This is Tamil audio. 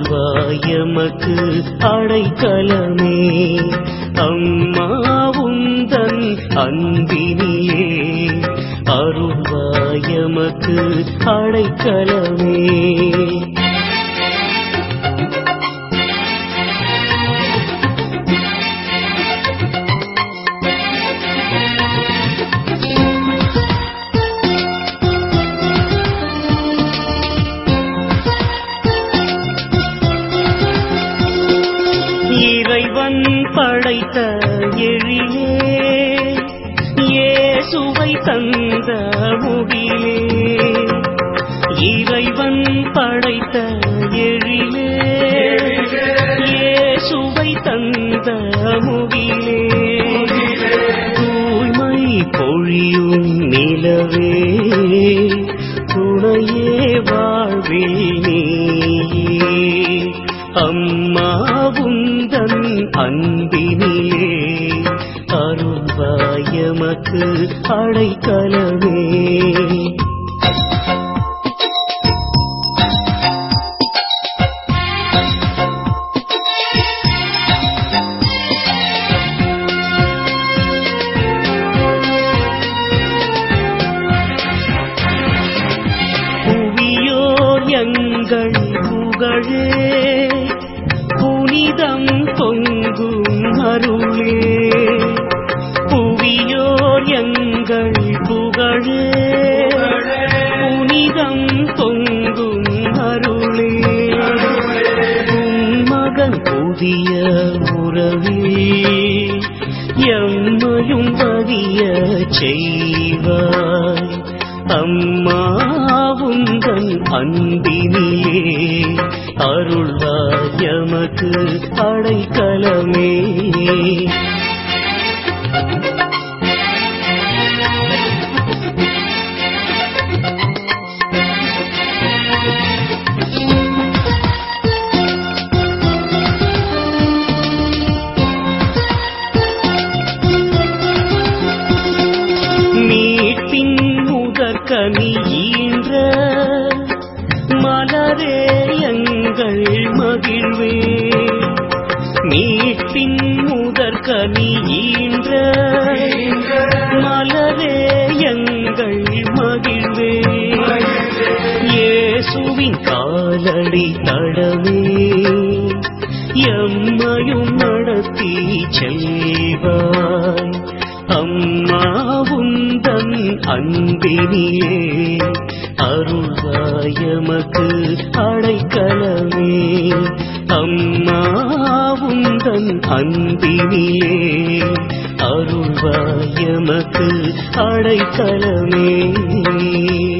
அருள்வாயமக்கு அடைக்கலமே அம்மா உந்தன் அன்பினியே அருள்வாயமக்கு அடைக்கலமே இறைவன் படைத்த எழிலே இயேசுவை தந்த முகிலே இறைவன் படைத்த எழிலே இயேசுவை தந்த முகிலே தூய்மை பொழியும் நிலவே துணையே வாழ்வில் நீயே அம்மாவுந்தன் அன்பினிலே அருள்வாயமக்கு அடைக்கலமே புவியோர் எங்கள் புகழே புனிதம் பொங்கும் அருளே புவியோர் எங்கள் புகழே புனிதம் பொங்கும் அருளே உன் மகன் புதிய உறவில் எம்மையும் பதிய செய்வாய் அம்மாவுந்தன் அன்பினிலே அருள்வாயமக்கு அடைக்கலமே மீட்பின் முதற்கனி ஈன்ற மலரே எங்கள் மகிழ்வே மீட்பின் முதற்கனி ஈன்ற மலரே எங்கள் மகிழ்வே இயேசுவின் காலடி தடவே எம்மையும் நடத்தி செல்வாய் அம்மாவுந்தன் அன்பினிலே அருள்வாயமக்கு அடைக்கலமே அம்மாவுந்தன் அன்பினிலே அருள்வாயமக்கு அடைக்கலமே